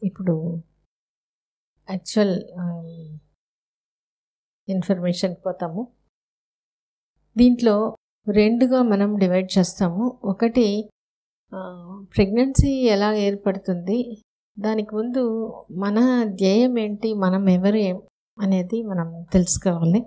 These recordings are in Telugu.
ఇప్పుడు యాక్చువల్ ఇన్ఫర్మేషన్ పోతాము దీంట్లో రెండుగా మనం డివైడ్ చేస్తాము ఒకటి ప్రెగ్నెన్సీ ఎలా ఏర్పడుతుంది దానికి ముందు మన ధ్యేయం ఏంటి మనం ఎవరు ఏం అనేది మనం తెలుసుకోవాలి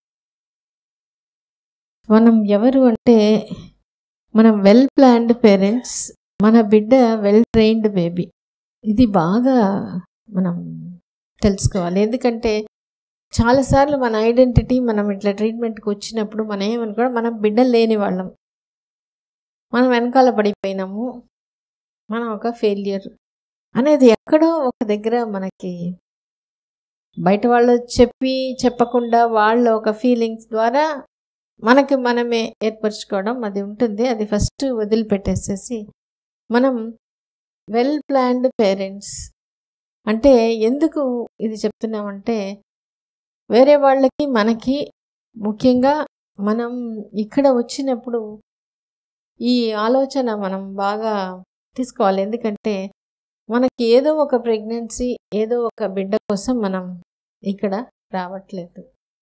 మనం ఎవరు అంటే మనం వెల్ ప్లాన్డ్ పేరెంట్స్ మన బిడ్డ వెల్ ట్రైన్డ్ బేబీ ఇది బాగా మనం తెలుసుకోవాలి ఎందుకంటే చాలాసార్లు మన ఐడెంటిటీ మనం ఇట్లా ట్రీట్మెంట్కి వచ్చినప్పుడు మనం ఏమనుకో మనం బిడ్డలు లేని వాళ్ళం మనం వెనకాల పడిపోయినాము మనం ఒక ఫెయిలియర్ అనేది ఎక్కడో ఒక దగ్గర మనకి బయట వాళ్ళు చెప్పి చెప్పకుండా వాళ్ళ ఒక ఫీలింగ్స్ ద్వారా మనకి మనమే ఏర్పరచుకోవడం అది ఉంటుంది అది ఫస్ట్ వదిలిపెట్టేసేసి మనం వెల్ ప్లాన్డ్ పేరెంట్స్ అంటే ఎందుకు ఇది చెప్తున్నామంటే వేరే వాళ్ళకి మనకి ముఖ్యంగా మనం ఇక్కడ వచ్చినప్పుడు ఈ ఆలోచన మనం బాగా తీసుకోవాలి ఎందుకంటే మనకి ఏదో ఒక ప్రెగ్నెన్సీ ఏదో ఒక బిడ్డ కోసం మనం ఇక్కడ రావట్లేదు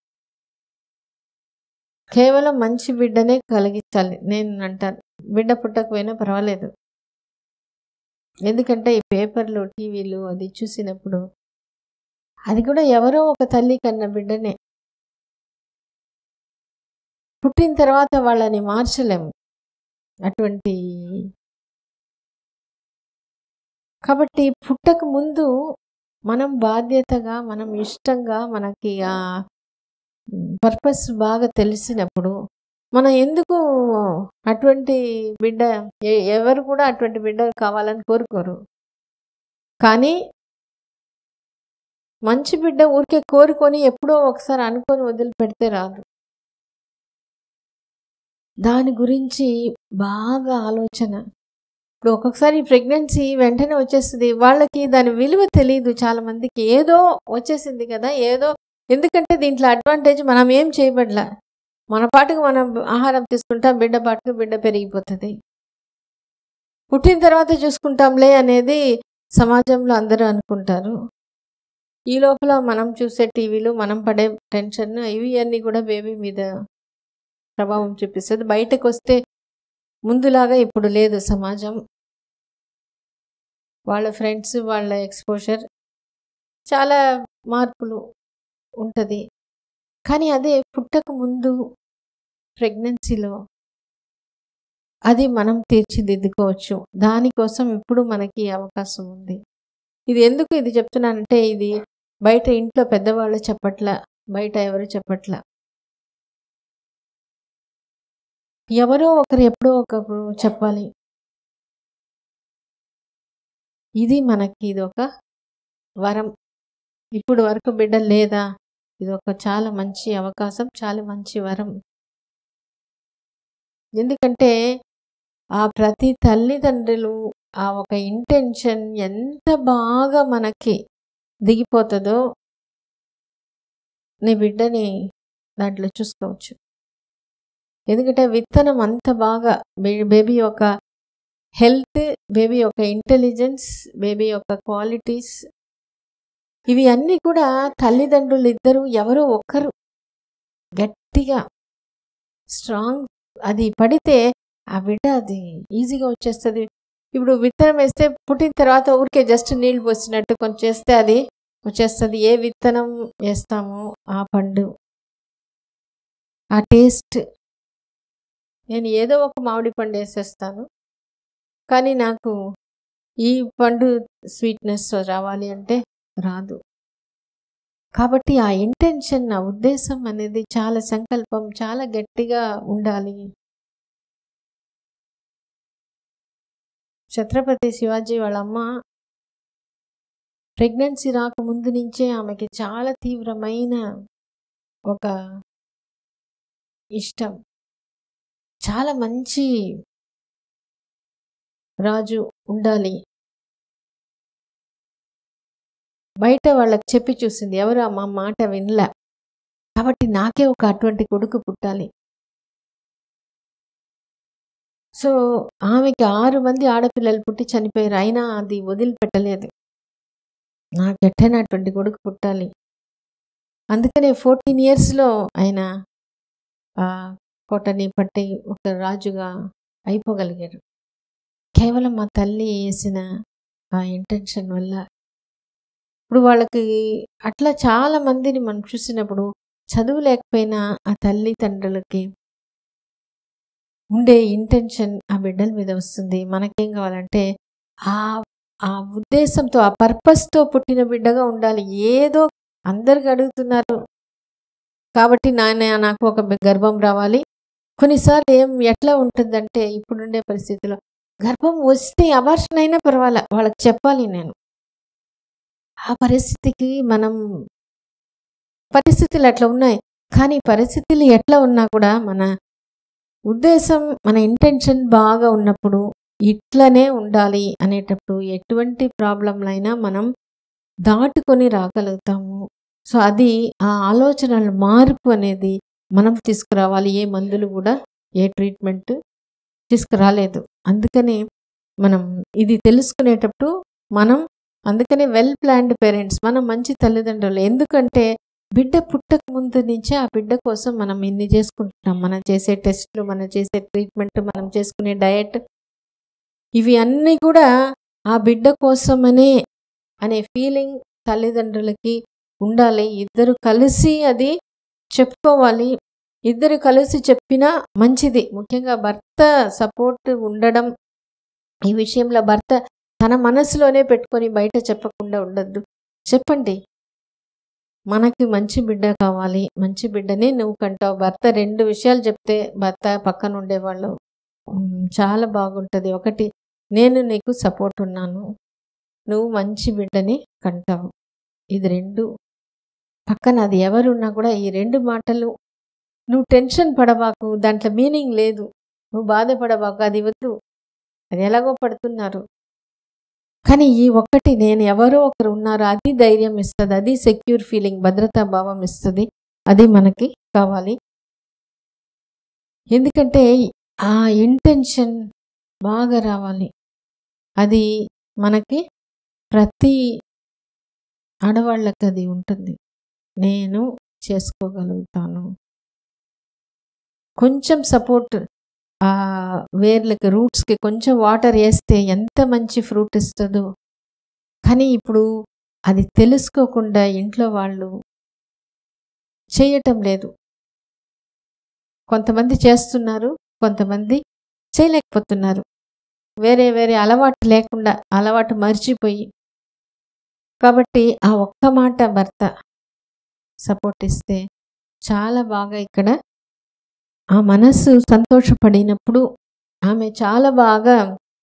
కేవలం మంచి బిడ్డనే కలిగించాలి నేను అంటాను బిడ్డ పుట్టకపోయినా పర్వాలేదు ఎందుకంటే ఈ పేపర్లు టీవీలు అది చూసినప్పుడు అది కూడా ఎవరో ఒక తల్లి కన్న బిడ్డనే పుట్టిన తర్వాత వాళ్ళని మార్చలేము అటువంటి కాబట్టి పుట్టక ముందు మనం బాధ్యతగా మనం ఇష్టంగా మనకి ఆ పర్పస్ బాగా తెలిసినప్పుడు మనం ఎందుకు అటువంటి బిడ్డ ఎవరు కూడా అటువంటి బిడ్డ కావాలని కోరుకోరు కానీ మంచి బిడ్డ ఊరికే కోరుకొని ఎప్పుడో ఒకసారి అనుకొని వదిలిపెడితే రాదు దాని గురించి బాగా ఆలోచన ఇప్పుడు ఒక్కొక్కసారి ప్రెగ్నెన్సీ వెంటనే వచ్చేస్తుంది వాళ్ళకి దాని విలువ తెలియదు చాలా మందికి ఏదో వచ్చేసింది కదా ఏదో ఎందుకంటే దీంట్లో అడ్వాంటేజ్ మనం ఏం చేయబడలా మన పాటుకు మనం ఆహారం తీసుకుంటాం బిడ్డ పాటుకు బిడ్డ పెరిగిపోతుంది పుట్టిన తర్వాత చూసుకుంటాంలే అనేది సమాజంలో అందరూ అనుకుంటారు ఈ లోపల మనం చూసే టీవీలు మనం పడే టెన్షన్ ఇవి అన్నీ కూడా బేబీ మీద ప్రభావం చూపిస్తుంది బయటకు వస్తే ముందులాగా ఇప్పుడు లేదు సమాజం వాళ్ళ ఫ్రెండ్స్ వాళ్ళ ఎక్స్పోజర్ చాలా మార్పులు ఉంటుంది కానీ అదే పుట్టక ముందు ప్రెగ్నెన్సీలో అది మనం తీర్చిదిద్దుకోవచ్చు దానికోసం ఇప్పుడు మనకి అవకాశం ఉంది ఇది ఎందుకు ఇది చెప్తున్నానంటే ఇది బయట ఇంట్లో పెద్దవాళ్ళు చెప్పట్ల బయట ఎవరు చెప్పట్ల ఎవరో ఒకరు ఎప్పుడో ఒకప్పుడు చెప్పాలి ఇది మనకి ఇది ఒక వరం ఇప్పుడు వరకు బిడ్డ లేదా ఇది ఒక చాలా మంచి అవకాశం చాలా మంచి వరం ఎందుకంటే ఆ ప్రతి తల్లిదండ్రులు ఆ ఒక ఇంటెన్షన్ ఎంత బాగా మనకి దిగిపోతుందో నీ బిడ్డని దాంట్లో చూసుకోవచ్చు ఎందుకంటే విత్తనం అంత బాగా బేబీ యొక్క హెల్త్ బేబీ యొక్క ఇంటెలిజెన్స్ బేబీ యొక్క క్వాలిటీస్ ఇవి అన్నీ కూడా తల్లిదండ్రులు ఇద్దరు ఎవరో ఒక్కరు గట్టిగా స్ట్రాంగ్ అది పడితే ఆ బిడ్డ అది ఈజీగా వచ్చేస్తుంది ఇప్పుడు విత్తనం వేస్తే పుట్టిన తర్వాత ఊరికే జస్ట్ నీళ్ళు పోసినట్టు కొంచెం చేస్తే అది వచ్చేస్తుంది ఏ విత్తనం వేస్తామో ఆ పండు ఆ టేస్ట్ నేను ఏదో ఒక మామిడి పండు వేసేస్తాను కానీ నాకు ఈ పండు స్వీట్నెస్ రావాలి అంటే రాదు కాబట్టి ఆ ఇంటెన్షన్ ఆ ఉద్దేశం అనేది చాలా సంకల్పం చాలా గట్టిగా ఉండాలి ఛత్రపతి శివాజీ వాళ్ళ అమ్మ ప్రెగ్నెన్సీ రాకముందు నుంచే ఆమెకి చాలా తీవ్రమైన ఒక ఇష్టం చాలా మంచి రాజు ఉండాలి బయట వాళ్ళకి చెప్పి చూసింది ఎవరు మా మాట వినలే కాబట్టి నాకే ఒక అటువంటి కొడుకు పుట్టాలి సో ఆమెకి ఆరు మంది ఆడపిల్లలు పుట్టి చనిపోయారు అయినా అది వదిలిపెట్టలేదు నాకు ఎట్టైనా అటువంటి కొడుకు పుట్టాలి అందుకనే ఫోర్టీన్ ఇయర్స్లో ఆయన ఆ కోటని పట్టి ఒక రాజుగా అయిపోగలిగారు కేవలం మా తల్లి వేసిన ఆ ఇంటెన్షన్ వల్ల ఇప్పుడు వాళ్ళకి అట్లా చాలా మందిని మనం చూసినప్పుడు చదువు లేకపోయినా ఆ తల్లిదండ్రులకి ఉండే ఇంటెన్షన్ ఆ బిడ్డల మీద వస్తుంది మనకేం కావాలంటే ఆ ఆ ఉద్దేశంతో ఆ పర్పస్తో పుట్టిన బిడ్డగా ఉండాలి ఏదో అందరికి అడుగుతున్నారు కాబట్టి నాన్న నాకు ఒక గర్భం రావాలి కొన్నిసార్లు ఏం ఎట్లా ఉంటుందంటే ఇప్పుడుండే పరిస్థితిలో గర్భం వస్తే అబార్షన్ అయినా పర్వాలే వాళ్ళకి చెప్పాలి నేను ఆ పరిస్థితికి మనం పరిస్థితులు అట్లా ఉన్నాయి కానీ పరిస్థితులు ఎట్లా ఉన్నా కూడా మన ఉద్దేశం మన ఇంటెన్షన్ బాగా ఉన్నప్పుడు ఇట్లనే ఉండాలి అనేటప్పుడు ఎటువంటి ప్రాబ్లంలైనా మనం దాటుకొని రాగలుగుతాము సో అది ఆ ఆలోచనల మార్పు అనేది మనం తీసుకురావాలి ఏ మందులు కూడా ఏ ట్రీట్మెంట్ తీసుకురాలేదు అందుకని మనం ఇది తెలుసుకునేటప్పుడు మనం అందుకనే వెల్ ప్లాన్డ్ పేరెంట్స్ మనం మంచి తల్లిదండ్రులు ఎందుకంటే బిడ్డ పుట్టక ముందు నుంచే ఆ బిడ్డ కోసం మనం ఇన్ని చేసుకుంటున్నాం మనం చేసే టెస్ట్లు మనం చేసే ట్రీట్మెంట్ మనం చేసుకునే డయట్ ఇవి అన్నీ కూడా ఆ బిడ్డ కోసమనే అనే ఫీలింగ్ తల్లిదండ్రులకి ఉండాలి ఇద్దరు కలిసి అది చెప్పుకోవాలి ఇద్దరు కలిసి చెప్పినా మంచిది ముఖ్యంగా భర్త సపోర్ట్ ఉండడం ఈ విషయంలో భర్త తన మనసులోనే పెట్టుకొని బయట చెప్పకుండా ఉండద్దు చెప్పండి మనకి మంచి బిడ్డ కావాలి మంచి బిడ్డనే నువ్వు కంటావు భర్త రెండు విషయాలు చెప్తే భర్త పక్కన ఉండేవాళ్ళు "ఉమ్, చాలా బాగుంటుంది ఒకటి నేను నీకు సపోర్ట్ ఉన్నాను నువ్వు మంచి బిడ్డని కంటావు ఇది రెండు పక్కన అది ఎవరున్నా కూడా ఈ రెండు మాటలు నువ్వు టెన్షన్ పడబాకు దాంట్లో మీనింగ్ లేదు నువ్వు బాధపడబాకు అది వద్దు అది ఎలాగో పడుతున్నారు కానీ ఈ ఒక్కటి నేను ఎవరో ఒకరు ఉన్నారు అది ధైర్యం ఇస్తుంది అది సెక్యూర్ ఫీలింగ్ భద్రతా భావం ఇస్తుంది అది మనకి కావాలి ఎందుకంటే ఆ ఇంటెన్షన్ బాగా రావాలి అది మనకి ప్రతి ఆడవాళ్ళకి అది ఉంటుంది నేను చేసుకోగలుగుతాను కొంచెం సపోర్ట్ ఆ వేర్లకి రూట్స్కి కొంచెం వాటర్ వేస్తే ఎంత మంచి ఫ్రూట్ ఇస్తుందో కానీ ఇప్పుడు అది తెలుసుకోకుండా ఇంట్లో వాళ్ళు చేయటం లేదు కొంతమంది చేస్తున్నారు కొంతమంది చేయలేకపోతున్నారు వేరే వేరే అలవాటు లేకుండా అలవాటు మర్చిపోయి కాబట్టి ఆ ఒక్క మాట భర్త సపోర్ట్ ఇస్తే చాలా బాగా ఇక్కడ ఆ మనస్సు సంతోషపడినప్పుడు ఆమె చాలా బాగా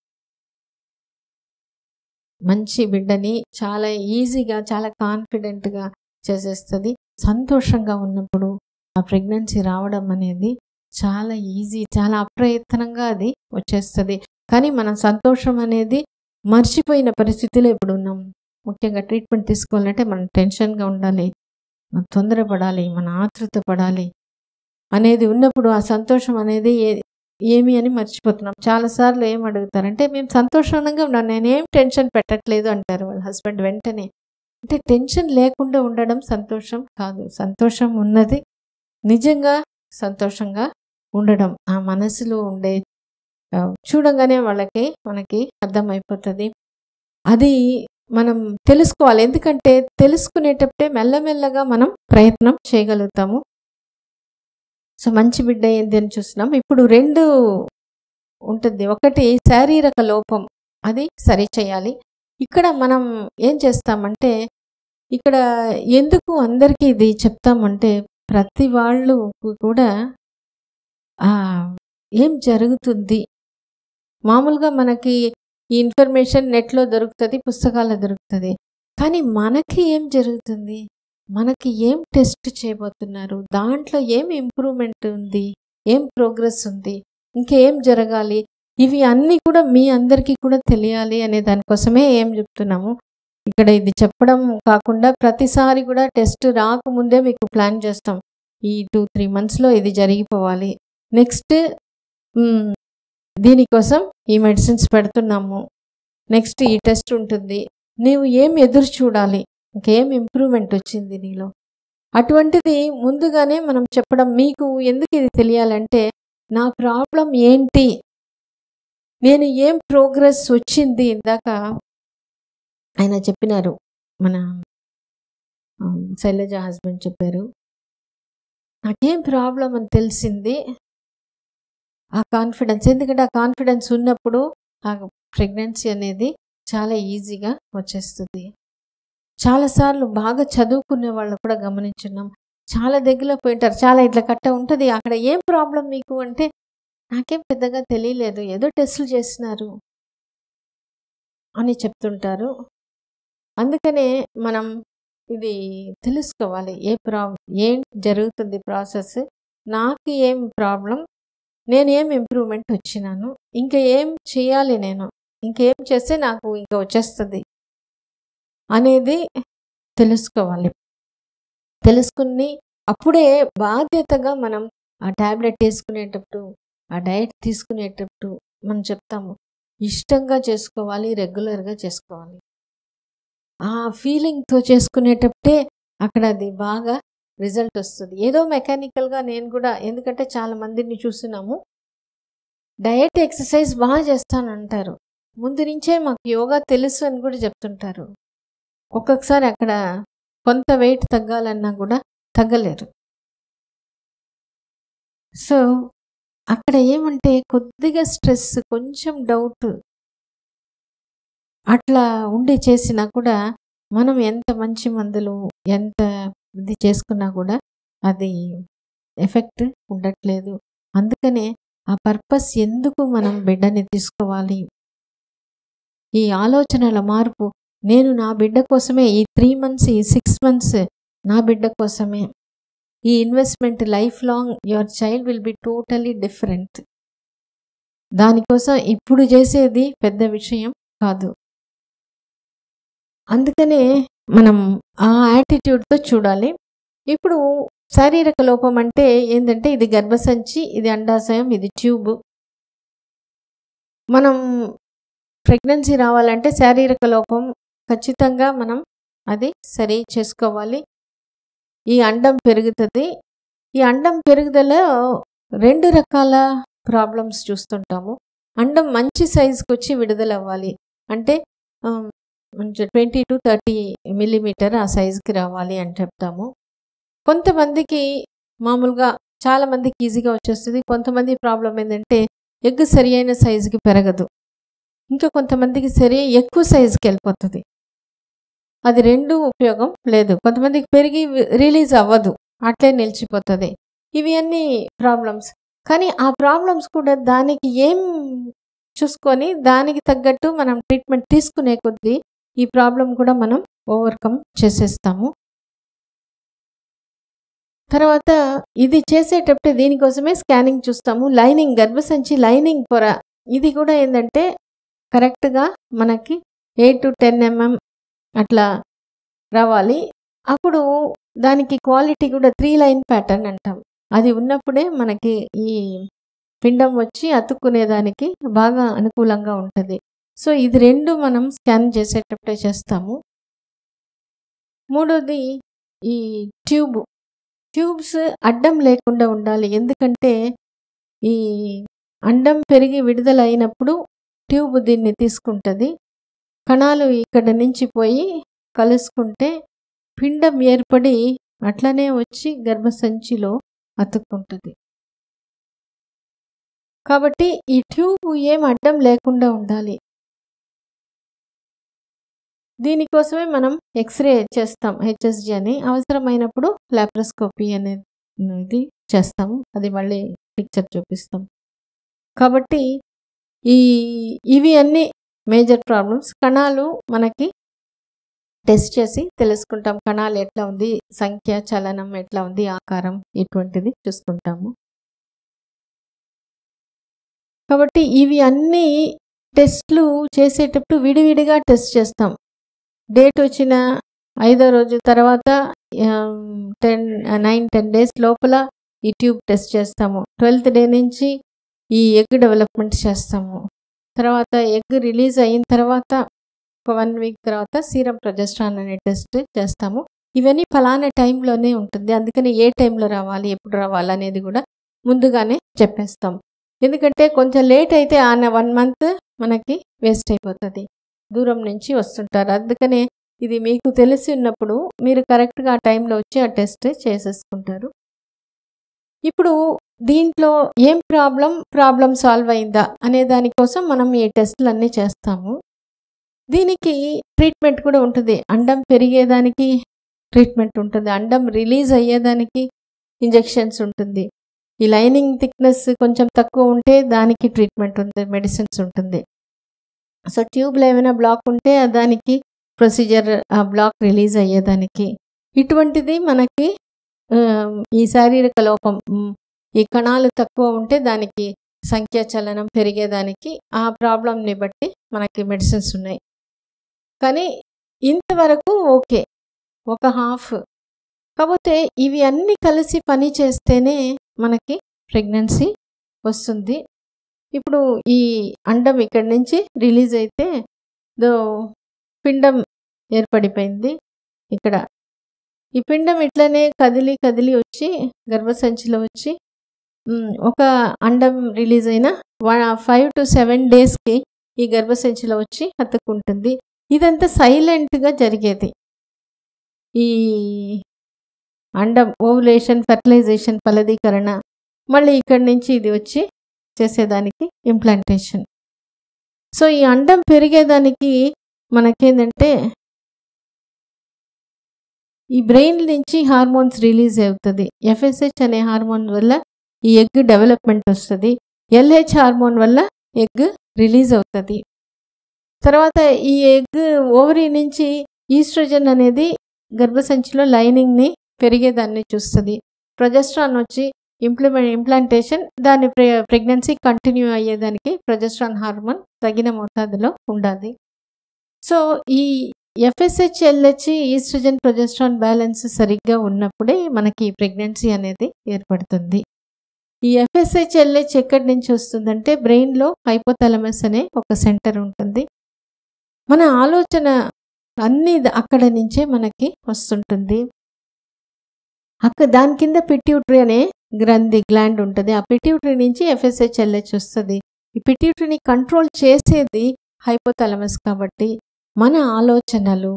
మంచి బిడ్డని చాలా ఈజీగా చాలా కాన్ఫిడెంట్గా చేసేస్తుంది సంతోషంగా ఉన్నప్పుడు ఆ ప్రెగ్నెన్సీ రావడం అనేది చాలా ఈజీ చాలా అప్రయత్నంగా అది వచ్చేస్తుంది కానీ మనం సంతోషం అనేది మర్చిపోయిన పరిస్థితిలో ఇప్పుడు ఉన్నాం ముఖ్యంగా ట్రీట్మెంట్ తీసుకోవాలంటే మనం టెన్షన్గా ఉండాలి మనం తొందరపడాలి మన ఆతృత పడాలి అనేది ఉన్నప్పుడు ఆ సంతోషం అనేది ఏ- ఏమి అని మర్చిపోతున్నాం చాలాసార్లు ఏం అడుగుతారంటే మేము సంతోషంగా ఉన్నాం నేనేం టెన్షన్ పెట్టట్లేదు అంటారు వాళ్ళ హస్బెండ్ వెంటనే అంటే టెన్షన్ లేకుండా ఉండడం సంతోషం కాదు సంతోషం ఉన్నది నిజంగా సంతోషంగా ఉండడం ఆ మనసులో ఉండే ఆ, చూడంగానే వాళ్ళకి మనకి అర్థమైపోతుంది అది మనం తెలుసుకోవాలి ఎందుకంటే తెలుసుకునేటప్పుడే మెల్లమెల్లగా మనం ప్రయత్నం చేయగలుగుతాము సో మంచి బిడ్డ ఏంది అని చూస్తున్నాం ఇప్పుడు రెండు ఉంటుంది ఒకటి శారీరక లోపం అది సరి చేయాలి ఇక్కడ మనం ఏం చేస్తామంటే ఇక్కడ ఎందుకు అందరికీ ఇది చెప్తామంటే ప్రతి వాళ్ళు కూడా ఆ, ఏం జరుగుతుంది మామూలుగా మనకి ఈ ఇన్ఫర్మేషన్ నెట్లో దొరుకుతుంది పుస్తకాల్లో దొరుకుతుంది కానీ మనకి ఏం జరుగుతుంది మనకి ఏం టెస్ట్ చేయబోతున్నారు దాంట్లో ఏం ఇంప్రూవ్మెంట్ ఉంది ఏం ప్రోగ్రెస్ ఉంది ఇంకేం జరగాలి ఇవి అన్నీ కూడా మీ అందరికీ కూడా తెలియాలి అనే దానికోసమే ఏం చెప్తున్నాము ఇక్కడ ఇది చెప్పడం కాకుండా ప్రతిసారి కూడా టెస్ట్ రాకముందే మీకు ప్లాన్ చేస్తాం ఈ టూ త్రీ మంత్స్లో ఇది జరిగిపోవాలి నెక్స్ట్ దీనికోసం ఈ మెడిసిన్స్ పెడుతున్నాము నెక్స్ట్ ఈ టెస్ట్ ఉంటుంది నీవు ఏం ఎదురు చూడాలి ఇంకేం ఇంప్రూవ్మెంట్ వచ్చింది నీలో అటువంటిది ముందుగానే మనం చెప్పడం మీకు ఎందుకు ఇది తెలియాలంటే నా ప్రాబ్లం ఏంటి నేను ఏం ప్రోగ్రెస్ వచ్చింది ఇందాక ఆయన చెప్పినారు మన ఆ, శైలజ హస్బెండ్ చెప్పారు నాకేం ప్రాబ్లం అని తెలిసింది ఆ కాన్ఫిడెన్స్ ఎందుకంటే ఆ కాన్ఫిడెన్స్ ఉన్నప్పుడు ఆ ప్రెగ్నెన్సీ అనేది చాలా ఈజీగా వచ్చేస్తుంది చాలాసార్లు బాగా చదువుకునే వాళ్ళు కూడా గమనించున్నాం చాలా దగ్గరలో పోయింటారు చాలా ఇట్లా కట్ట ఉంటుంది అక్కడ ఏం ప్రాబ్లం మీకు అంటే నాకేం పెద్దగా తెలియలేదు ఏదో టెస్టులు చేసినారు అని చెప్తుంటారు అందుకనే మనం ఇది తెలుసుకోవాలి ఏ ప్రా ఏం జరుగుతుంది ప్రాసెస్ నాకు ఏం ప్రాబ్లం నేనేం ఇంప్రూవ్మెంట్ వచ్చినాను ఇంకా ఏం చేయాలి నేను ఇంకేం చేస్తే నాకు ఇంకా వచ్చేస్తుంది అనేది తెలుసుకోవాలి తెలుసుకుని అప్పుడే బాధ్యతగా మనం ఆ ట్యాబ్లెట్ వేసుకునేటప్పుడు ఆ డైట్ తీసుకునేటప్పుడు మనం చెప్తాము ఇష్టంగా చేసుకోవాలి రెగ్యులర్గా చేసుకోవాలి ఆ ఫీలింగ్తో చేసుకునేటప్పుడే అక్కడ అది బాగా రిజల్ట్ వస్తుంది ఏదో మెకానికల్గా నేను కూడా ఎందుకంటే చాలా మందిని చూస్తున్నాము డయట్ ఎక్సర్సైజ్ బాగా చేస్తానంటారు ముందు నుంచే మాకు యోగా తెలుసు అని కూడా చెప్తుంటారు ఒక్కొక్కసారి అక్కడ కొంత వెయిట్ తగ్గాలన్నా కూడా తగ్గలేరు సో అక్కడ ఏమంటే కొద్దిగా స్ట్రెస్ కొంచెం డౌట్ అట్లా ఉండి చేసినా కూడా మనం ఎంత మంచి మందులు ఎంత ఇది చేసుకున్నా కూడా అది ఎఫెక్ట్ ఉండట్లేదు అందుకనే ఆ పర్పస్ ఎందుకు మనం బిడ్డని తీసుకోవాలి ఈ ఆలోచనల మార్పు నేను నా బిడ్డ కోసమే ఈ త్రీ మంత్స్ ఈ సిక్స్ మంత్స్ నా బిడ్డ కోసమే ఈ investment lifelong your child will be totally different దానికోసం ఇప్పుడు చేసేది పెద్ద విషయం కాదు అందుకనే మనం ఆ యాటిట్యూడ్తో చూడాలి ఇప్పుడు శారీరక లోపం అంటే ఏంటంటే ఇది గర్భసంచి ఇది అండాశయం ఇది ట్యూబ్ మనం ప్రెగ్నెన్సీ రావాలంటే శారీరక లోపం ఖచ్చితంగా మనం అది సరి చేసుకోవాలి ఈ అండం పెరుగుతుంది ఈ అండం పెరుగుదల రెండు రకాల ప్రాబ్లమ్స్ చూస్తుంటాము అండం మంచి సైజుకి వచ్చి విడుదల అవ్వాలి అంటే ట్వంటీ టు థర్టీ మిల్లీమీటర్ ఆ సైజుకి రావాలి అని చెప్తాము కొంతమందికి మామూలుగా చాలా మందికి ఈజీగా వచ్చేస్తుంది కొంతమంది ప్రాబ్లం ఏంటంటే ఎగ్ సరి అయిన సైజుకి పెరగదు ఇంకా కొంతమందికి సరి ఎక్కువ సైజుకి వెళ్ళిపోతుంది అది రెండు ఉపయోగం లేదు కొంతమందికి పెరిగి రిలీజ్ అవ్వదు అట్లే నిలిచిపోతుంది ఇవి అన్ని ప్రాబ్లమ్స్ కానీ ఆ ప్రాబ్లమ్స్ కూడా దానికి ఏం చూసుకొని దానికి తగ్గట్టు మనం ట్రీట్మెంట్ తీసుకునే కొద్దీ ఈ ప్రాబ్లం కూడా మనం ఓవర్కమ్ చేసేస్తాము తర్వాత ఇది చేసేటప్పుడు దీనికోసమే స్కానింగ్ చూస్తాము లైనింగ్ గర్భసంచి లైనింగ్ పొర ఇది కూడా ఏంటంటే కరెక్ట్గా మనకి ఎయిట్ టు టెన్ ఎంఎం అట్లా రావాలి అప్పుడు దానికి క్వాలిటీ కూడా త్రీ లైన్ ప్యాటర్న్ అంటాం అది ఉన్నప్పుడే మనకి ఈ పిండం వచ్చి అతుక్కునేదానికి బాగా అనుకూలంగా ఉంటుంది సో ఇది రెండు మనం స్కాన్ చేసేటప్పుడే చేస్తాము మూడోది ఈ ట్యూబ్ ట్యూబ్స్ అడ్డం లేకుండా ఉండాలి ఎందుకంటే ఈ అండం పెరిగి విడుదల అయినప్పుడు ట్యూబ్ దీన్ని తీసుకుంటుంది కణాలు ఇక్కడ నుంచి పోయి కలుసుకుంటే పిండం ఏర్పడి అట్లనే వచ్చి గర్భసంచిలో అతుక్కుంటుంది కాబట్టి ఈ ట్యూబ్ ఏం అడ్డం లేకుండా ఉండాలి దీనికోసమే మనం ఎక్స్రే చేస్తాం హెచ్ఎస్జి అని అవసరమైనప్పుడు లాప్రోస్కోపీ అనేది చేస్తాము అది మళ్ళీ పిక్చర్ చూపిస్తాం కాబట్టి ఈ ఇవి అన్ని మేజర్ ప్రాబ్లమ్స్ కణాలు మనకి టెస్ట్ చేసి తెలుసుకుంటాం కణాలు ఎట్లా ఉంది సంఖ్య చలనం ఎట్లా ఉంది ఆకారం ఇటువంటిది చూసుకుంటాము కాబట్టి ఇవి అన్ని టెస్ట్లు చేసేటప్పుడు విడివిడిగా టెస్ట్ చేస్తాం డేట్ వచ్చిన ఐదో రోజు తర్వాత టెన్ నైన్ టెన్ డేస్ లోపల ఈ ట్యూబ్ టెస్ట్ చేస్తాము ట్వెల్త్ డే నుంచి ఈ ఎగ్ డెవలప్మెంట్ చేస్తాము తర్వాత ఎగ్ రిలీజ్ అయిన తర్వాత ఒక వన్ వీక్ తర్వాత సీరం ప్రొజెస్ట్రాన్ అనే టెస్ట్ చేస్తాము ఇవన్నీ ఫలానా టైంలోనే ఉంటుంది అందుకని ఏ టైంలో రావాలి ఎప్పుడు రావాలి అనేది కూడా ముందుగానే చెప్పేస్తాం ఎందుకంటే కొంచెం లేట్ అయితే ఆ వన్ మంత్ మనకి వేస్ట్ అయిపోతుంది దూరం నుంచి వస్తుంటారు అందుకనే ఇది మీకు తెలిసి ఉన్నప్పుడు మీరు కరెక్ట్గా ఆ టైంలో వచ్చి ఆ టెస్ట్ చేసేసుకుంటారు ఇప్పుడు దీంట్లో ఏం ప్రాబ్లం ప్రాబ్లం సాల్వ్ అయిందా అనే దానికోసం మనం ఈ టెస్టులు అన్నీ చేస్తాము దీనికి ట్రీట్మెంట్ కూడా ఉంటుంది అండం పెరిగేదానికి ట్రీట్మెంట్ ఉంటుంది అండం రిలీజ్ అయ్యేదానికి ఇంజెక్షన్స్ ఉంటుంది ఈ లైనింగ్ థిక్నెస్ కొంచెం తక్కువ ఉంటే దానికి ట్రీట్మెంట్ ఉంది మెడిసిన్స్ ఉంటుంది సో ట్యూబ్లో ఏమైనా బ్లాక్ ఉంటే దానికి ప్రొసీజర్ ఆ బ్లాక్ రిలీజ్ అయ్యేదానికి ఇటువంటిది మనకి ఈ శారీరక లోపం ఈ కణాలు తక్కువ ఉంటే దానికి సంఖ్య చలనం పెరిగేదానికి ఆ ప్రాబ్లంని బట్టి మనకి మెడిసిన్స్ ఉన్నాయి కానీ ఇంతవరకు ఓకే ఒక హాఫ్ కాకపోతే ఇవి అన్నీ కలిసి పని చేస్తేనే మనకి ప్రెగ్నెన్సీ వస్తుంది ఇప్పుడు ఈ అండం ఇక్కడి నుంచి రిలీజ్ అయితే దో పిండం ఏర్పడిపోయింది ఇక్కడ ఈ పిండం ఇట్లనే కదిలి కదిలి వచ్చి గర్భసంచిలో వచ్చి ఒక అండం రిలీజ్ అయిన ఫైవ్ టు సెవెన్ డేస్కి ఈ గర్భసంచిలో వచ్చి అతుక్కుంటుంది ఇదంతా సైలెంట్గా జరిగేది ఈ అండం ఓవులేషన్ ఫెర్టిలైజేషన్ ఫలదీకరణ మళ్ళీ ఇక్కడి నుంచి ఇది వచ్చి చేసేదానికి ఇంప్లాంటేషన్ సో ఈ అండం పెరిగేదానికి మనకేంటంటే ఈ బ్రెయిన్ నుంచి హార్మోన్స్ రిలీజ్ అవుతుంది ఎఫ్ఎస్హెచ్ అనే హార్మోన్ వల్ల ఈ ఎగ్ డెవలప్మెంట్ వస్తుంది ఎల్హెచ్ హార్మోన్ వల్ల ఎగ్ రిలీజ్ అవుతుంది తర్వాత ఈ ఎగ్ ఓవరీ నుంచి ఈస్ట్రోజన్ అనేది గర్భసంచిలో లైనింగ్ని పెరిగేదాన్ని చూస్తుంది ప్రొజెస్ట్రాన్ వచ్చి ఇంప్లిమెంట్ ఇంప్లాంటేషన్ దాని ప్రె ప్రెగ్నెన్సీ కంటిన్యూ అయ్యేదానికి ప్రొజెస్ట్రాన్ హార్మోన్ తగిన మోతాదులో ఉండాలి సో ఈ FSH LH oestrogen progesterone balance సరిగ్గా ఉన్నప్పుడే మనకి ప్రెగ్నెన్సీ అనేది ఏర్పడుతుంది ఈ ఎఫ్ఎస్హెచ్ ఎల్హెచ్ ఎక్కడి నుంచి వస్తుందంటే బ్రెయిన్లో హైపోథాలమస్ అనే ఒక సెంటర్ ఉంటుంది మన ఆలోచన అన్ని అక్కడ నుంచే మనకి వస్తుంటుంది అక్కడ దాని కింద పిట్యూటరీ అనే గ్రంథి గ్లాండ్ ఉంటుంది ఆ పిట్యూటరీ నుంచి ఎఫ్ఎస్హెచ్ ఎల్హెచ్ వస్తుంది ఈ పిట్యూటరీని కంట్రోల్ చేసేది హైపోథాలమస్ కాబట్టి మన ఆలోచనలు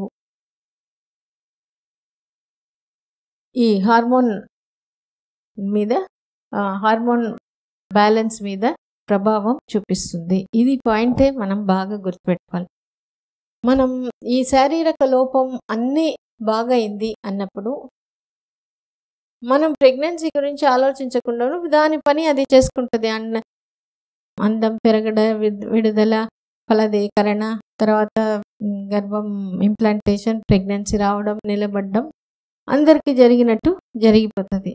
ఈ హార్మోన్ మీద హార్మోన్ బ్యాలెన్స్ మీద ప్రభావం చూపిస్తుంది ఇది పాయింటే మనం బాగా గుర్తుపెట్టుకోవాలి మనం ఈ శారీరక లోపం అన్నీ బాగైంది అన్నప్పుడు మనం ప్రెగ్నెన్సీ గురించి ఆలోచించకుండా దాని పని అది చేసుకుంటుంది అన్న అందం పెరగడ విడుదల ఫలదీకరణ తర్వాత గర్భం ఇంప్లాంటేషన్ ప్రెగ్నెన్సీ రావడం నిలబడడం అందరికీ జరిగినట్టు జరిగిపోతుంది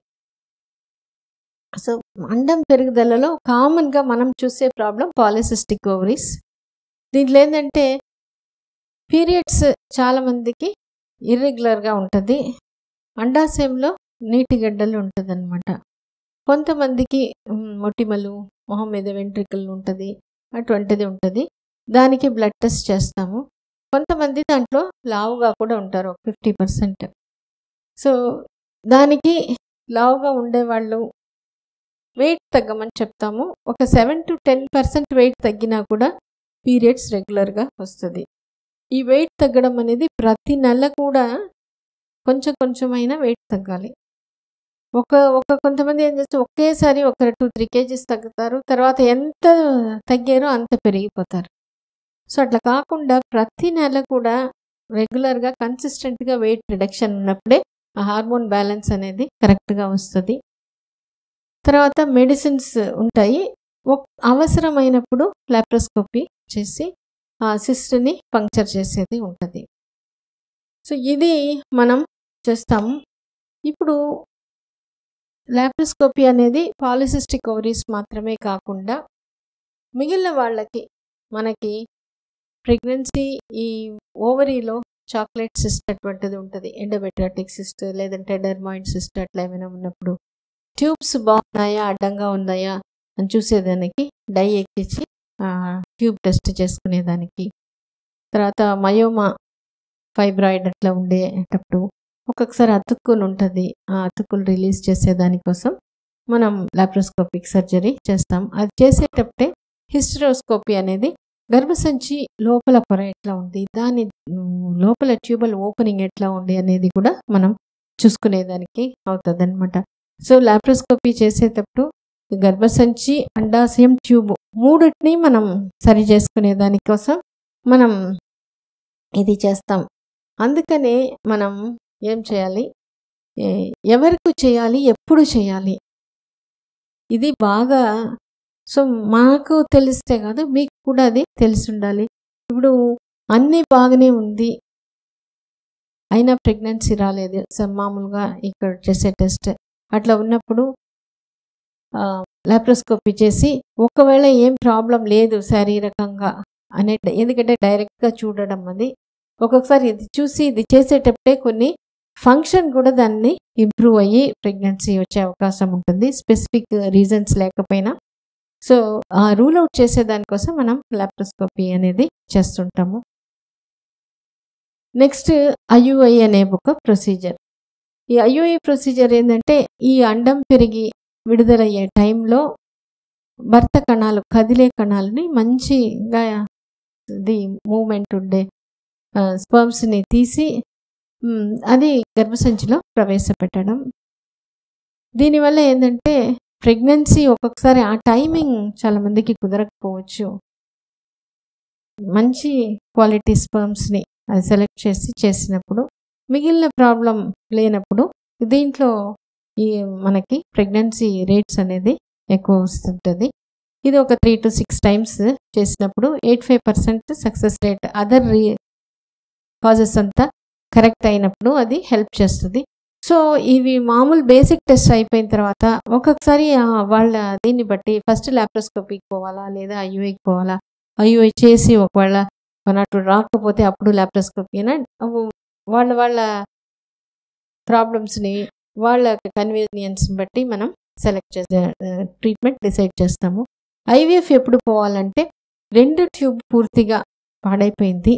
సో అండం పెరుగుదలలో కామన్గా మనం చూసే ప్రాబ్లం పాలిసిస్టిక్ ఓవరీస్ దీంట్లో ఏంటంటే పీరియడ్స్ చాలామందికి ఇర్రెగ్యులర్గా ఉంటుంది అండాశయంలో నీటి గడ్డలు ఉంటుంది అనమాట కొంతమందికి మొటిమలు మొహం మీద వెంట్రికలు ఉంటుంది అటువంటిది ఉంటుంది దానికి బ్లడ్ టెస్ట్ చేస్తాము కొంతమంది దాంట్లో లావుగా కూడా ఉంటారు ఫిఫ్టీ పర్సెంట్ సో దానికి లావుగా ఉండేవాళ్ళు వెయిట్ తగ్గమని చెప్తాము ఒక seven to ten percent weight తగ్గినా కూడా పీరియడ్స్ రెగ్యులర్గా వస్తుంది ఈ వెయిట్ తగ్గడం అనేది ప్రతి నెల కూడా కొంచెం కొంచెమైనా వెయిట్ తగ్గాలి ఒక ఒక కొంతమంది ఏం చేస్తే ఒకేసారి ఒక టూ త్రీ కేజీస్ తగ్గుతారు తర్వాత ఎంత తగ్గారో అంత పెరిగిపోతారు సో అట్లా కాకుండా ప్రతి నెల కూడా రెగ్యులర్గా కన్సిస్టెంట్గా వెయిట్ రిడక్షన్ ఉన్నప్పుడే ఆ హార్మోన్ బ్యాలెన్స్ అనేది కరెక్ట్గా వస్తుంది తర్వాత మెడిసిన్స్ ఉంటాయి అవసరమైనప్పుడు లాప్రోస్కోపీ చేసి ఆ సిస్ట్ని పంక్చర్ చేసేది ఉంటుంది సో ఇది మనం చేస్తాము ఇప్పుడు లాప్రోస్కోపీ అనేది పాలిసిస్టిక్ ఓవరీస్ మాత్రమే కాకుండా మిగిలిన వాళ్ళకి మనకి ప్రెగ్నెన్సీ ఈ ఓవరీలో చాక్లెట్ సిస్ట్ అటువంటిది ఉంటుంది ఎండోమెట్రాటిక్ సిస్ట్ లేదంటే డెర్మాయిడ్ సిస్ట్ అట్లా ఏమైనా ఉన్నప్పుడు ట్యూబ్స్ బాగున్నాయా అడ్డంగా ఉన్నాయా అని చూసేదానికి డై ఎక్కించి ట్యూబ్ టెస్ట్ చేసుకునేదానికి తర్వాత మయోమా ఫైబ్రాయిడ్ అట్లా ఉండేటప్పుడు ఒక్కొక్కసారి అతుక్కుని ఉంటుంది ఆ అతుక్కులు రిలీజ్ చేసే దానికోసం మనం లాప్రోస్కోపిక్ సర్జరీ చేస్తాం అది చేసేటప్పుడే హిస్టరోస్కోపీ అనేది గర్భసంచి లోపల పొర ఎట్లా ఉంది దాని ఉమ్, లోపల ట్యూబల్ ఓపెనింగ్ ఎట్లా ఉంది అనేది కూడా మనం చూసుకునేదానికి అవుతుంది అనమాట సో లాప్రోస్కోపీ చేసేటప్పుడు గర్భసంచి అండాశయం ట్యూబ్ మూడిటిని మనం సరి చేసుకునే దానికోసం మనం ఇది చేస్తాం అందుకనే మనం ఏం చేయాలి ఏ- ఎవరికి చేయాలి ఎప్పుడు చేయాలి ఇది బాగా సో మాకు తెలిస్తే కాదు మీకు కూడా అది తెలిసి ఉండాలి ఇప్పుడు అన్నీ బాగానే ఉంది అయినా ప్రెగ్నెన్సీ రాలేదు సో మామూలుగా ఇక్కడ చేసే టెస్ట్ అట్లా ఉన్నప్పుడు లాప్రోస్కోపీ చేసి ఒకవేళ ఏం ప్రాబ్లం లేదు శారీరకంగా అనే ఎందుకంటే డైరెక్ట్గా చూడడం అది ఒక్కొక్కసారి ఇది చూసి ఇది చేసేటప్పుడే కొన్ని ఫంక్షన్ కూడా దాన్ని ఇంప్రూవ్ అయ్యి ప్రెగ్నెన్సీ వచ్చే అవకాశం ఉంటుంది స్పెసిఫిక్ రీజన్స్ లేకపోయినా సో ఆ రూల్ అవుట్ చేసే దానికోసం మనం లాప్రోస్కోపీ అనేది చేస్తుంటాము నెక్స్ట్ ఐయుఐ అనే ఒక ప్రొసీజర్ ఈ ఐయుఐ ప్రొసీజర్ ఏంటంటే ఈ అండం పెరిగి విడుదలయ్యే టైంలో భర్త కణాలు కదిలే కణాలని మంచిగా ఇది మూమెంట్ ఉండే స్పర్మ్స్ని తీసి మ్, అది గర్భసంచిలో ప్రవేశపెట్టడం దీనివల్ల ఏంటంటే ప్రెగ్నెన్సీ ఒక్కొక్కసారి ఆ టైమింగ్ చాలా మందికి కుదరకపోవచ్చు మంచి క్వాలిటీ స్పర్మ్స్ని అది సెలెక్ట్ చేసి చేసినప్పుడు మిగిలిన ప్రాబ్లం లేనప్పుడు దీంట్లో ఈ మనకి ప్రెగ్నెన్సీ రేట్స్ అనేది ఎక్కువ వస్తుంటుంది ఇది ఒక త్రీ టు సిక్స్ టైమ్స్ చేసినప్పుడు eight five percent success rate other re causes అంతా కరెక్ట్ అయినప్పుడు అది హెల్ప్ చేస్తుంది సో ఇవి మామూలు బేసిక్ టెస్ట్ అయిపోయిన తర్వాత ఒక్కొక్కసారి ఆ, వాళ్ళ దీన్ని బట్టి ఫస్ట్ ల్యాప్రోస్కోపీకి పోవాలా లేదా ఐయుఐకి పోవాలా ఐయుఐ చేసి ఒకవేళ వన్ అటు రాకపోతే అప్పుడు ల్యాప్రోస్కోపీ అయినా అవు- వాళ్ళ వాళ్ళ ప్రాబ్లమ్స్ని వాళ్ళ కన్వీనియన్స్ని బట్టి మనం సెలెక్ట్ చేసే ట్రీట్మెంట్ డిసైడ్ చేస్తాము ఐవీఎఫ్ ఎప్పుడు పోవాలంటే రెండు ట్యూబ్ పూర్తిగా పాడైపోయింది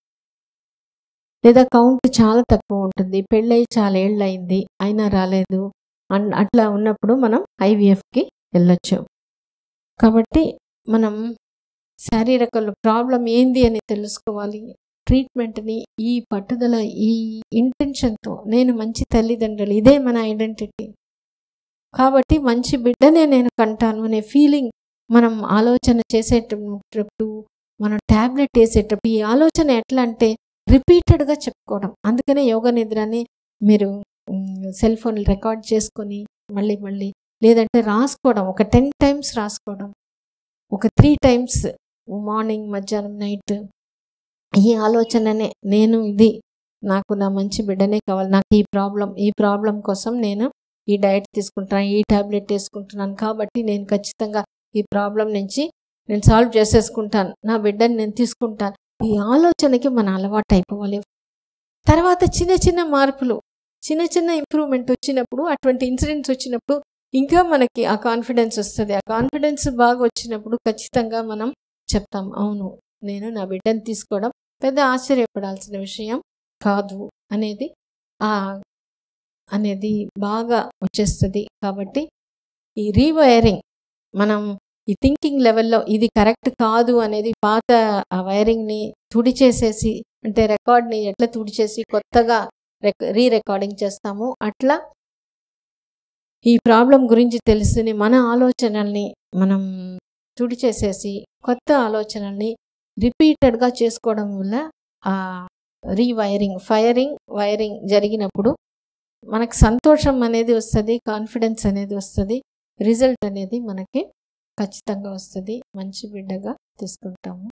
లేదా కౌంట్ చాలా తక్కువ ఉంటుంది పెళ్ళై చాలా ఏళ్ళు అయింది అయినా రాలేదు అన్ అట్లా ఉన్నప్పుడు మనం ఐవీఎఫ్కి వెళ్ళొచ్చు కాబట్టి మనం శారీరక ప్రాబ్లం ఏంది అని తెలుసుకోవాలి ట్రీట్మెంట్ని ఈ పట్టుదల ఈ ఇంటెన్షన్తో నేను మంచి తల్లిదండ్రులు ఇదే మన ఐడెంటిటీ కాబట్టి మంచి బిడ్డనే నేను కంటాను అనే ఫీలింగ్ మనం ఆలోచన చేసేటప్పుడు మనం ట్యాబ్లెట్ వేసేటప్పుడు ఈ ఆలోచన ఎట్లా అంటే రిపీటెడ్గా చెప్పుకోవడం అందుకనే యోగ నిద్రని మీరు సెల్ ఫోన్ రికార్డ్ చేసుకొని మళ్ళీ మళ్ళీ లేదంటే రాసుకోవడం ఒక టెన్ టైమ్స్ రాసుకోవడం ఒక త్రీ టైమ్స్ మార్నింగ్ మధ్యాహ్నం నైట్ ఈ ఆలోచననే నేను ఇది నాకు నా మంచి బిడ్డనే కావాలి నాకు ఈ ప్రాబ్లం ఈ ప్రాబ్లం కోసం నేను ఈ డైట్ తీసుకుంటున్నాను ఈ టాబ్లెట్ వేసుకుంటున్నాను కాబట్టి నేను ఖచ్చితంగా ఈ ప్రాబ్లం నుంచి నేను సాల్వ్ చేసేసుకుంటాను నా బిడ్డని నేను తీసుకుంటాను ఈ ఆలోచనకి మన అలవాటు అయిపోవాలి తర్వాత చిన్న చిన్న మార్పులు చిన్న చిన్న ఇంప్రూవ్మెంట్ వచ్చినప్పుడు అటువంటి ఇన్సిడెంట్స్ వచ్చినప్పుడు ఇంకా మనకి ఆ కాన్ఫిడెన్స్ వస్తుంది ఆ కాన్ఫిడెన్స్ బాగా వచ్చినప్పుడు ఖచ్చితంగా మనం చెప్తాం అవును నేను నా బిడ్డను తీసుకోవడం పెద్ద ఆశ్చర్యపడాల్సిన విషయం కాదు అనేది ఆ అనేది బాగా వచ్చేస్తుంది కాబట్టి ఈ రీవైరింగ్ మనం ఈ థింకింగ్ లెవెల్లో ఇది కరెక్ట్ కాదు అనేది పాత ఆ వైరింగ్ని తుడిచేసేసి అంటే రికార్డ్ని ఎట్లా తుడిచేసి కొత్తగా రీ రికార్డింగ్ చేస్తాము అట్లా ఈ ప్రాబ్లం గురించి తెలుసుని మన ఆలోచనల్ని మనం తుడిచేసేసి కొత్త ఆలోచనల్ని రిపీటెడ్గా చేసుకోవడం వల్ల ఆ రీవైరింగ్ ఫైరింగ్ వైరింగ్ జరిగినప్పుడు మనకు సంతోషం అనేది వస్తుంది కాన్ఫిడెన్స్ అనేది వస్తుంది రిజల్ట్ అనేది మనకి ఖచ్చితంగా వస్తుంది మంచి బిడ్డగా తీసుకుంటాము